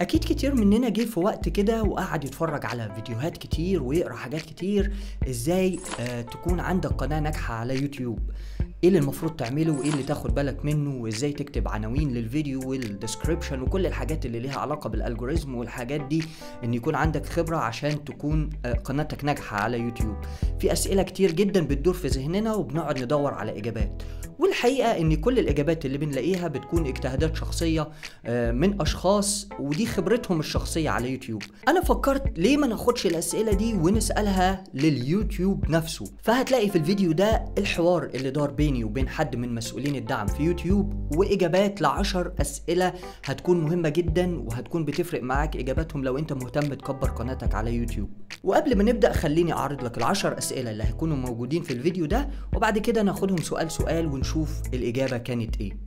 اكيد كتير مننا جه في وقت كده وقعد يتفرج على فيديوهات كتير ويقرا حاجات كتير ازاي آه تكون عندك قناه ناجحه على يوتيوب ايه اللي المفروض تعمله وايه اللي تاخد بالك منه وازاي تكتب عناوين للفيديو والديسكريبشن وكل الحاجات اللي ليها علاقه بالالجوريزم والحاجات دي ان يكون عندك خبره عشان تكون آه قناتك ناجحه على يوتيوب في اسئله كتير جدا بتدور في ذهننا وبنقعد ندور على اجابات والحقيقه ان كل الاجابات اللي بنلاقيها بتكون اجتهادات شخصيه آه، من اشخاص ودي خبرتهم الشخصيه على يوتيوب انا فكرت ليه ما ناخدش الاسئله دي ونسالها لليوتيوب نفسه فهتلاقي في الفيديو ده الحوار اللي دار بيني وبين حد من مسؤولين الدعم في يوتيوب واجابات لعشر اسئله هتكون مهمه جدا وهتكون بتفرق معاك اجاباتهم لو انت مهتم تكبر قناتك على يوتيوب وقبل ما نبدا خليني اعرض لك العشر اسئله اللي هيكونوا موجودين في الفيديو ده وبعد كده ناخدهم سؤال سؤال ونشوف الاجابه كانت ايه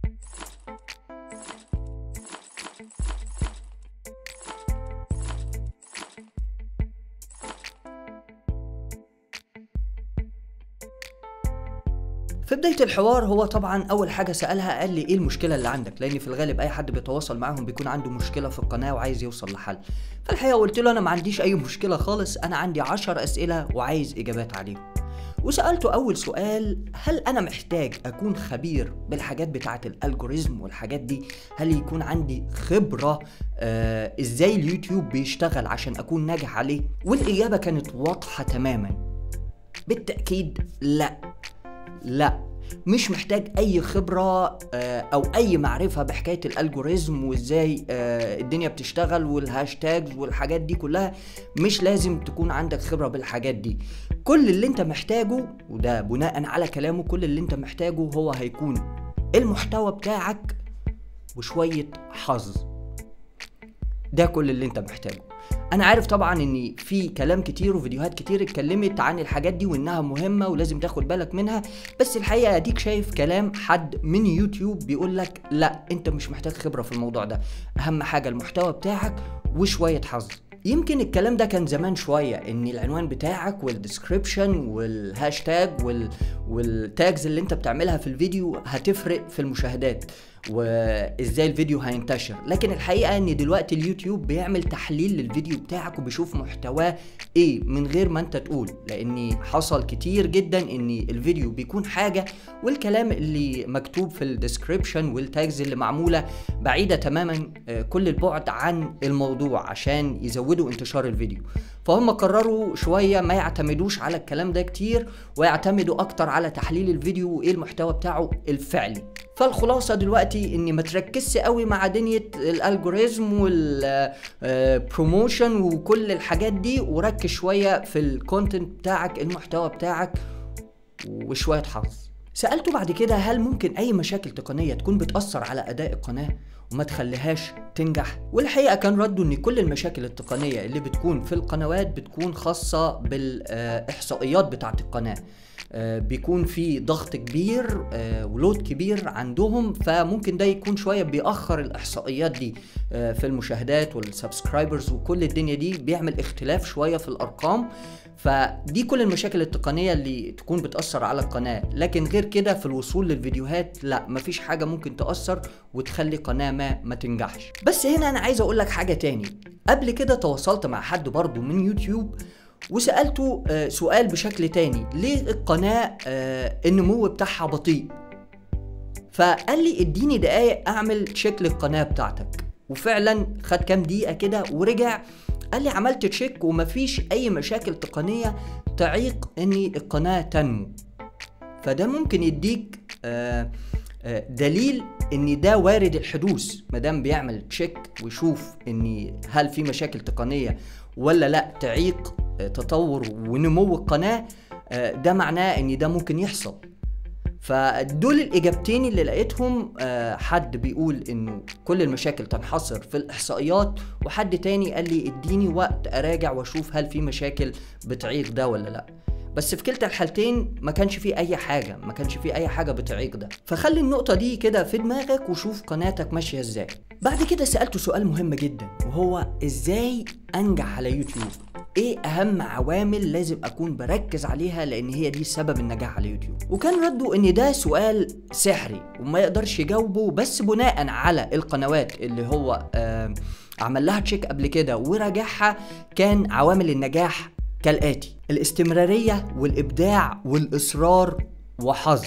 في بداية الحوار هو طبعا أول حاجة سألها قال لي إيه المشكلة اللي عندك؟ لأن في الغالب أي حد بيتواصل معاهم بيكون عنده مشكلة في القناة وعايز يوصل لحل. فالحقيقة قلت له أنا ما عنديش أي مشكلة خالص، أنا عندي عشر أسئلة وعايز إجابات عليهم. وسألته أول سؤال هل أنا محتاج أكون خبير بالحاجات بتاعة الألجوريزم والحاجات دي؟ هل يكون عندي خبرة آه إزاي اليوتيوب بيشتغل عشان أكون ناجح عليه؟ والإجابة كانت واضحة تماما. بالتأكيد لأ لا مش محتاج اي خبره آه، او اي معرفه بحكايه الالجوريزم وازاي آه، الدنيا بتشتغل والهاشتاجز والحاجات دي كلها مش لازم تكون عندك خبره بالحاجات دي كل اللي انت محتاجه وده بناء على كلامه كل اللي انت محتاجه هو هيكون المحتوى بتاعك وشويه حظ ده كل اللي انت محتاجه انا عارف طبعا ان في كلام كتير وفيديوهات كتير اتكلمت عن الحاجات دي وانها مهمه ولازم تاخد بالك منها بس الحقيقه اديك شايف كلام حد من يوتيوب بيقول لك لا انت مش محتاج خبره في الموضوع ده اهم حاجه المحتوى بتاعك وشويه حظ يمكن الكلام ده كان زمان شوية ان العنوان بتاعك والديسكريبشن والهاشتاج وال... والتاجز اللي انت بتعملها في الفيديو هتفرق في المشاهدات وازاي الفيديو هينتشر لكن الحقيقة ان دلوقتي اليوتيوب بيعمل تحليل للفيديو بتاعك وبيشوف محتواه ايه من غير ما انت تقول لان حصل كتير جدا ان الفيديو بيكون حاجة والكلام اللي مكتوب في الديسكريبشن والتاجز اللي معمولة بعيدة تماما آه، كل البعد عن الموضوع عشان يزودوا انتشار الفيديو فهم قرروا شوية ما يعتمدوش على الكلام ده كتير ويعتمدوا اكتر على تحليل الفيديو وايه المحتوى بتاعه الفعلي فالخلاصه دلوقتي اني ما تركزش قوي مع دنيا الالجوريزم والبروموشن وكل الحاجات دي وركز شويه في الكونتنت بتاعك المحتوى بتاعك وشويه حظ سالته بعد كده هل ممكن اي مشاكل تقنيه تكون بتاثر على اداء القناه وما تخليهاش تنجح والحقيقه كان رده ان كل المشاكل التقنيه اللي بتكون في القنوات بتكون خاصه بالاحصائيات بتاعه القناه آه، بيكون في ضغط كبير آه، ولود كبير عندهم فممكن ده يكون شويه بيأخر الاحصائيات دي آه، في المشاهدات والسبسكرايبرز وكل الدنيا دي بيعمل اختلاف شويه في الارقام فدي كل المشاكل التقنيه اللي تكون بتأثر على القناه لكن غير كده في الوصول للفيديوهات لا مفيش حاجه ممكن تأثر وتخلي قناه ما ما تنجحش بس هنا انا عايز اقول لك حاجه تاني قبل كده تواصلت مع حد برضو من يوتيوب وسألته آه، سؤال بشكل تاني ليه القناة آه، النمو بتاعها بطيء فقال لي اديني دقايق اعمل تشيك للقناة بتاعتك وفعلا خد كام دقيقة كده ورجع قال لي عملت تشيك ومفيش اي مشاكل تقنية تعيق ان القناة تنمو فده ممكن يديك آه، آه، دليل ان ده وارد الحدوث مادام بيعمل تشيك ويشوف ان هل في مشاكل تقنيه ولا لا تعيق آه، تطور ونمو القناه آه، ده معناه ان ده ممكن يحصل فدول الاجابتين اللي لقيتهم آه، حد بيقول انه كل المشاكل تنحصر في الاحصائيات وحد تاني قال لي اديني وقت اراجع واشوف هل في مشاكل بتعيق ده ولا لا بس في كلتا الحالتين ما كانش فيه اي حاجه ما كانش فيه اي حاجه بتعيق ده فخلي النقطه دي كده في دماغك وشوف قناتك ماشيه ازاي بعد كده سالته سؤال مهم جدا وهو ازاي انجح على يوتيوب ايه اهم عوامل لازم اكون بركز عليها لان هي دي سبب النجاح على يوتيوب وكان رده ان ده سؤال سحري وما يقدرش يجاوبه بس بناء على القنوات اللي هو آه عمل لها تشيك قبل كده وراجعها كان عوامل النجاح كالاتي الاستمراريه والابداع والاصرار وحظ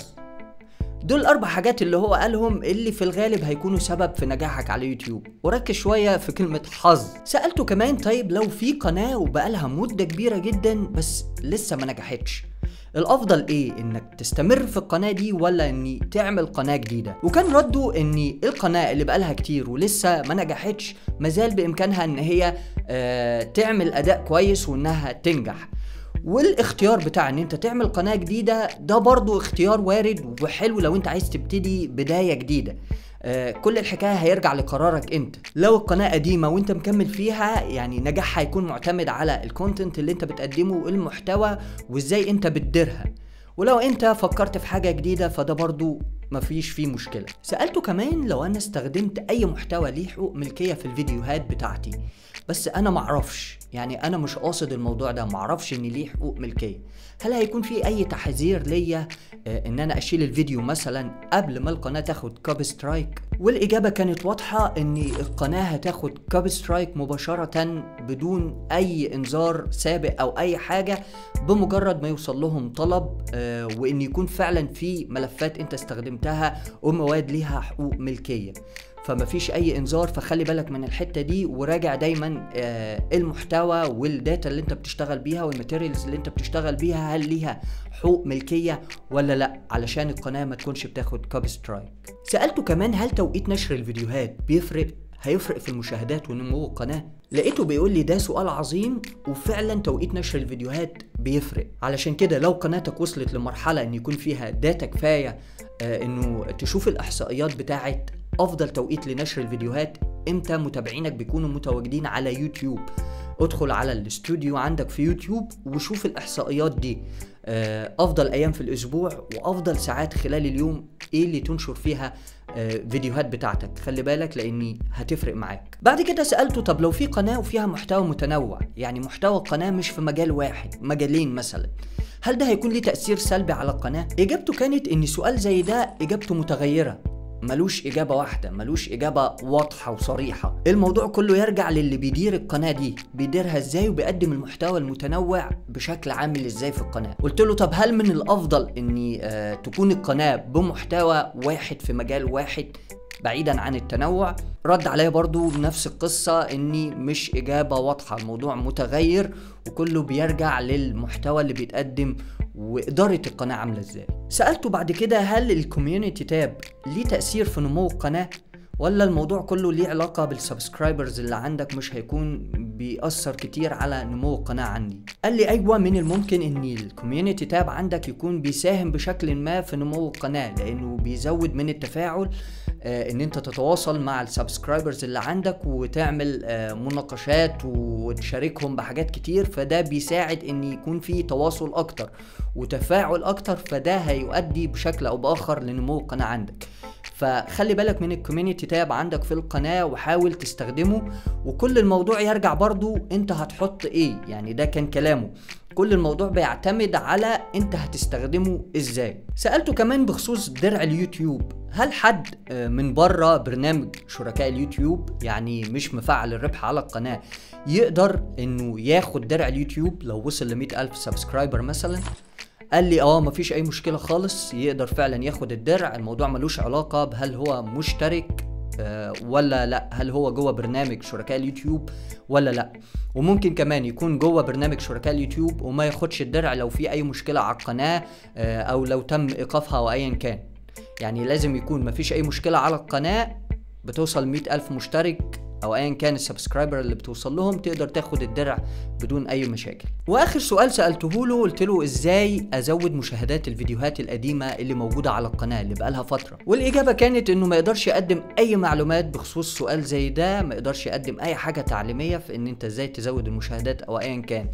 دول الاربع حاجات اللي هو قالهم اللي في الغالب هيكونوا سبب في نجاحك على يوتيوب وركز شويه في كلمه حظ سالته كمان طيب لو في قناه وبقالها مده كبيره جدا بس لسه ما نجحتش الافضل ايه انك تستمر في القناه دي ولا اني تعمل قناه جديده وكان رده ان القناه اللي بقالها كتير ولسه ما نجحتش مازال بامكانها ان هي آه تعمل اداء كويس وانها تنجح والاختيار بتاع ان انت تعمل قناه جديده ده برضو اختيار وارد وحلو لو انت عايز تبتدي بدايه جديده آه، كل الحكايه هيرجع لقرارك انت لو القناه قديمه وانت مكمل فيها يعني نجاحها هيكون معتمد على الكونتنت اللي انت بتقدمه المحتوى وازاي انت بتديرها ولو انت فكرت في حاجه جديده فده برضو مفيش فيه مشكله سالته كمان لو انا استخدمت اي محتوى ليه حقوق ملكيه في الفيديوهات بتاعتي بس انا معرفش يعني انا مش قاصد الموضوع ده معرفش ان ليه حقوق ملكيه هل هيكون في اي تحذير ليا آه، ان انا اشيل الفيديو مثلا قبل ما القناه تاخد كوبي سترايك والاجابه كانت واضحه ان القناه هتاخد كوبي سترايك مباشره بدون اي انذار سابق او اي حاجه بمجرد ما يوصل لهم طلب آه، وان يكون فعلا في ملفات انت استخدمتها ومواد ليها حقوق ملكيه فما فيش اي انذار فخلي بالك من الحته دي وراجع دايما آه، المحتوى والداتا اللي انت بتشتغل بيها والماتيريالز اللي انت بتشتغل بيها هل ليها حقوق ملكيه ولا لا علشان القناه ما تكونش بتاخد كوبي سترايك سالته كمان هل توقيت نشر الفيديوهات بيفرق هيفرق في المشاهدات ونمو القناه لقيته بيقول لي ده سؤال عظيم وفعلا توقيت نشر الفيديوهات بيفرق علشان كده لو قناتك وصلت لمرحله ان يكون فيها داتا كفايه آه انه تشوف الاحصائيات بتاعت افضل توقيت لنشر الفيديوهات امتى متابعينك بيكونوا متواجدين على يوتيوب ادخل على الاستوديو عندك في يوتيوب وشوف الاحصائيات دي آه، افضل ايام في الاسبوع وافضل ساعات خلال اليوم ايه اللي تنشر فيها آه، فيديوهات بتاعتك خلي بالك لاني هتفرق معاك بعد كده سالته طب لو في قناه وفيها محتوى متنوع يعني محتوى القناه مش في مجال واحد مجالين مثلا هل ده هيكون ليه تاثير سلبي على القناه اجابته كانت ان سؤال زي ده اجابته متغيره ملوش إجابة واحدة ملوش إجابة واضحة وصريحة الموضوع كله يرجع للي بيدير القناة دي بيديرها إزاي وبيقدم المحتوى المتنوع بشكل عامل إزاي في القناة قلت له طب هل من الأفضل إني آه تكون القناة بمحتوى واحد في مجال واحد بعيدا عن التنوع رد عليا برضو بنفس القصة اني مش اجابة واضحة الموضوع متغير وكله بيرجع للمحتوى اللي بيتقدم وادارة القناة عاملة ازاي سألته بعد كده هل الكوميونتي تاب ليه تأثير في نمو القناة ولا الموضوع كله ليه علاقة بالسبسكرايبرز اللي عندك مش هيكون بيأثر كتير على نمو القناة عندي قال لي أيوة من الممكن إن الكوميونتي تاب عندك يكون بيساهم بشكل ما في نمو القناة لأنه بيزود من التفاعل آه، ان انت تتواصل مع السبسكرايبرز اللي عندك وتعمل آه، مناقشات وتشاركهم بحاجات كتير فده بيساعد ان يكون في تواصل اكتر وتفاعل اكتر فده هيؤدي بشكل او باخر لنمو القناة عندك فخلي بالك من الكوميونتي تاب عندك في القناة وحاول تستخدمه وكل الموضوع يرجع برضو انت هتحط ايه يعني ده كان كلامه كل الموضوع بيعتمد على انت هتستخدمه ازاي سألته كمان بخصوص درع اليوتيوب هل حد آه، من بره برنامج شركاء اليوتيوب يعني مش مفعل الربح على القناة يقدر انه ياخد درع اليوتيوب لو وصل ل ألف سبسكرايبر مثلا قال لي اه مفيش اي مشكله خالص يقدر فعلا ياخد الدرع الموضوع ملوش علاقه بهل هو مشترك آه، ولا لا هل هو جوه برنامج شركاء اليوتيوب ولا لا وممكن كمان يكون جوه برنامج شركاء اليوتيوب وما ياخدش الدرع لو في اي مشكله على القناه آه، او لو تم ايقافها او ايا كان يعني لازم يكون مفيش اي مشكله على القناه بتوصل مئة ألف مشترك او ايا كان السبسكرايبر اللي بتوصل لهم تقدر تاخد الدرع بدون اي مشاكل واخر سؤال سالته له قلت له ازاي ازود مشاهدات الفيديوهات القديمه اللي موجوده على القناه اللي بقالها فتره والاجابه كانت انه ما يقدرش يقدم اي معلومات بخصوص سؤال زي ده ما يقدرش يقدم اي حاجه تعليميه في ان انت ازاي تزود المشاهدات او ايا كان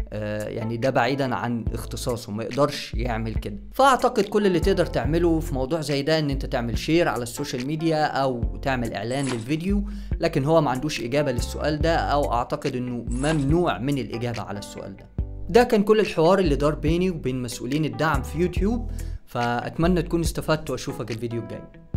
آه يعني ده بعيدا عن اختصاصه ما يقدرش يعمل كده فاعتقد كل اللي تقدر تعمله في موضوع زي ده ان انت تعمل شير على السوشيال ميديا او تعمل اعلان للفيديو لكن هو ما عندوش اجابه للسؤال ده او اعتقد انه ممنوع من الاجابه على السؤال ده ده كان كل الحوار اللي دار بيني وبين مسؤولين الدعم في يوتيوب فاتمنى تكونوا استفدتوا واشوفك الفيديو الجاي